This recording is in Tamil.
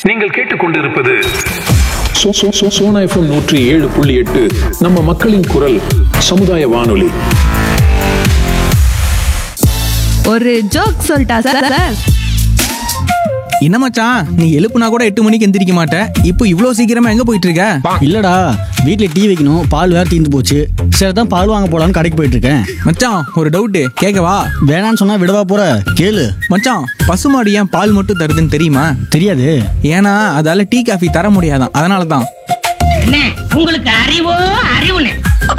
நீங்கள் கேட்டுக்கொண்டிருப்பது சோ- சோ- சோ- சோனா எஃப்எம் நூற்றி ஏழு புள்ளி எட்டு நம்ம மக்களின் குரல் சமுதாய வானொலி ஒரு ஜோக் சொல்லிட்டா சார் சார் என்ன மச்சான் நீ எழுப்புனா கூட எட்டு மணிக்கு எந்திரிக்க மாட்ட இப்போ இவ்வளோ சீக்கிரமா எங்க போயிட்டு இருக்க இல்லடா வீட்ல டீ வைக்கணும் பால் வேற தீர்ந்து போச்சு சரி தான் பால் வாங்க போலான்னு கடைக்கு போயிட்டு இருக்கேன் மச்சான் ஒரு டவுட்டு கேட்கவா வேணான்னு சொன்னா விடவா போற கேளு மச்சான் பசுமாடு ஏன் பால் மட்டும் தருதுன்னு தெரியுமா தெரியாது ஏன்னா அதால டீ காஃபி தர முடியாதான் அதனால தான் அண்ணே, உங்களுக்கு அறிவோ அறிவுனே